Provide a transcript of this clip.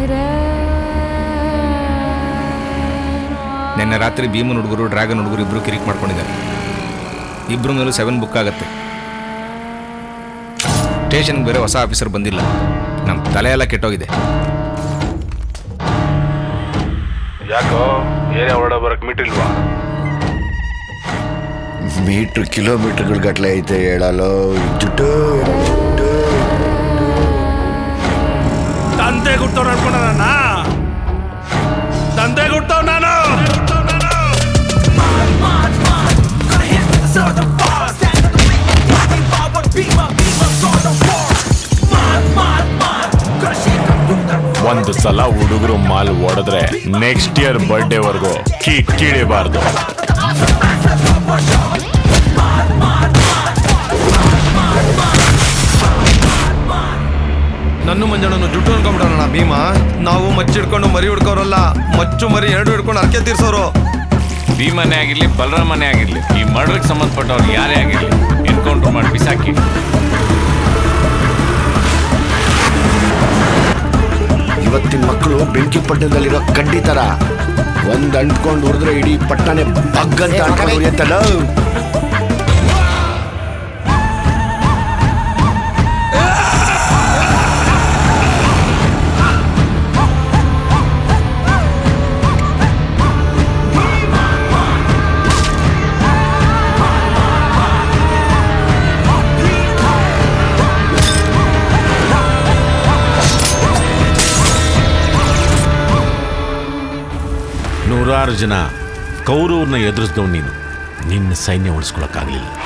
ನಿನ್ನೆ ರಾತ್ರಿ ಭೀಮನ್ ಹುಡುಗರು ಡ್ರ್ಯಾಗನ್ ಹುಡುಗರು ಇಬ್ರು ಕಿರಿಕ್ ಮಾಡ್ಕೊಂಡಿದ್ದಾರೆ ಇಬ್ರು ಮೇಲೂ ಸೆವೆನ್ ಬುಕ್ ಆಗತ್ತೆ ಸ್ಟೇಷನ್ಗೆ ಬೇರೆ ಹೊಸ ಆಫೀಸರ್ ಬಂದಿಲ್ಲ ನಮ್ಮ ತಲೆ ಎಲ್ಲ ಕೆಟ್ಟೋಗಿದೆ ಯಾಕೋ ಏರಿಯಾ ಹೊರಡ ಬರಕ್ ಮೀಟಿಲ್ವಾ ಮೀಟ್ರ್ ಕಿಲೋಮೀಟರ್ಗಳ ಗಟ್ಲೆ ಐತೆ ಹೇಳಲು ಜುಟ್ಟು ತಂದೆ ಗುಟ್ಟವ್ರು ಅನ್ಕೊಂಡ ನನ್ನ ತಂದೆ ಗುಟ್ಟವ್ ನಾನು ಒಂದು ಸಲ ಹುಡುಗರು ಮಾಲ್ ಓಡಿದ್ರೆ ನೆಕ್ಸ್ಟ್ ಇಯರ್ ಬರ್ಡೇವರೆಗೂ ಕಿಕ್ಕಿಡಿಬಾರ್ದು ನನ್ನ ಮಂಜಣ್ಣನು ಜುಟ್ಟು ಅನ್ಕೊಂಡ್ಬಿಡೋಣ ಭೀಮಾ ನಾವು ಮಚ್ಚಿ ಹಿಡ್ಕೊಂಡು ಮರಿ ಹಿಡ್ಕೋರಲ್ಲ ಮಚ್ಚು ಮರಿ ಎರಡು ಹಿಡ್ಕೊಂಡು ಅರ್ಕೆ ತೀರ್ಸೋರು ಭೀಮನೇ ಆಗಿರ್ಲಿ ಬಲರಾಮನೇ ಆಗಿರ್ಲಿ ಈ ಮರ್ಡರ್ಗೆ ಸಂಬಂಧಪಟ್ಟವ್ರು ಯಾರೇ ಆಗಿರ್ಲಿ ಎನ್ಕೌಂಟರ್ ಮಾಡಿ ಬಿಸಾಕಿ ಇವತ್ತಿನ ಮಕ್ಕಳು ಬೆಂಕಿ ಪಟ್ಟಣದಲ್ಲಿರೋ ಕಡ್ಡಿ ತರ ಒಂದ್ ಅಂಟ್ಕೊಂಡು ಉರಿದ್ರೆ ಇಡೀ ಪಟ್ಟಣೆ ಬಗ್ಗಂತ ಅಂಟ್ಕೊಂಡು ಉರಿಯತ್ತಲ್ಲ ನೂರಾರು ಜನ ಕೌರವ್ರನ್ನ ಎದುರಿಸಿದವ್ ನೀನು ನಿನ್ನ ಸೈನ್ಯ ಉಳಿಸ್ಕೊಳಕ್ಕಾಗ್ಲಿಲ್ಲ